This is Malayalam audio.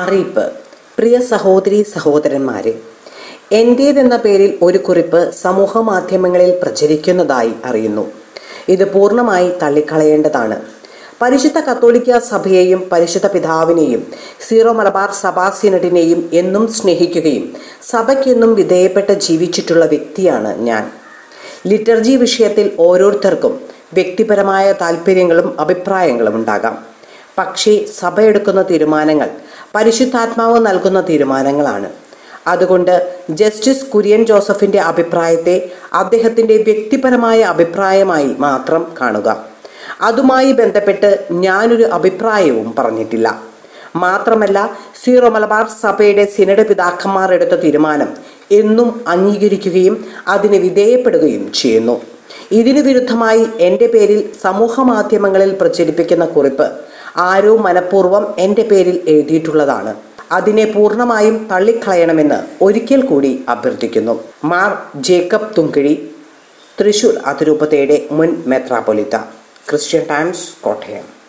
അറിയിപ്പ് പ്രിയ സഹോദരി സഹോദരന്മാരെ എൻ്റേതെന്ന പേരിൽ ഒരു കുറിപ്പ് സമൂഹ മാധ്യമങ്ങളിൽ പ്രചരിക്കുന്നതായി അറിയുന്നു ഇത് പൂർണ്ണമായി തള്ളിക്കളയേണ്ടതാണ് പരിശുദ്ധ കത്തോലിക്ക സഭയെയും പരിശുദ്ധ പിതാവിനെയും സീറോ മലബാർ സഭാ സിനഡിനെയും എന്നും സ്നേഹിക്കുകയും സഭയ്ക്കെന്നും വിധേയപ്പെട്ട് ജീവിച്ചിട്ടുള്ള വ്യക്തിയാണ് ഞാൻ ലിറ്റർജി വിഷയത്തിൽ ഓരോരുത്തർക്കും വ്യക്തിപരമായ താല്പര്യങ്ങളും അഭിപ്രായങ്ങളും ഉണ്ടാകാം പക്ഷേ സഭ എടുക്കുന്ന തീരുമാനങ്ങൾ പരിശുദ്ധാത്മാവ് നൽകുന്ന തീരുമാനങ്ങളാണ് അതുകൊണ്ട് ജസ്റ്റിസ് കുര്യൻ ജോസഫിന്റെ അഭിപ്രായത്തെ അദ്ദേഹത്തിന്റെ വ്യക്തിപരമായ അഭിപ്രായമായി മാത്രം കാണുക അതുമായി ബന്ധപ്പെട്ട് ഞാനൊരു അഭിപ്രായവും പറഞ്ഞിട്ടില്ല മാത്രമല്ല സീറോ മലബാർ സഭയുടെ സിനഡ് പിതാക്കന്മാർ എടുത്ത തീരുമാനം എന്നും അംഗീകരിക്കുകയും അതിന് വിധേയപ്പെടുകയും ചെയ്യുന്നു ഇതിനു വിരുദ്ധമായി എൻ്റെ പേരിൽ സമൂഹ മാധ്യമങ്ങളിൽ പ്രചരിപ്പിക്കുന്ന കുറിപ്പ് ആരോ മനഃപൂർവ്വം എൻ്റെ പേരിൽ എഴുതിയിട്ടുള്ളതാണ് അതിനെ പൂർണ്ണമായും തള്ളിക്കളയണമെന്ന് ഒരിക്കൽ കൂടി അഭ്യർത്ഥിക്കുന്നു മാർ ജേക്കബ് തുങ്കിഴി തൃശൂർ അതിരൂപതയുടെ മുൻ മെത്രാപൊലിത്ത ക്രിസ്ത്യൻ ടൈംസ് കോട്ടയം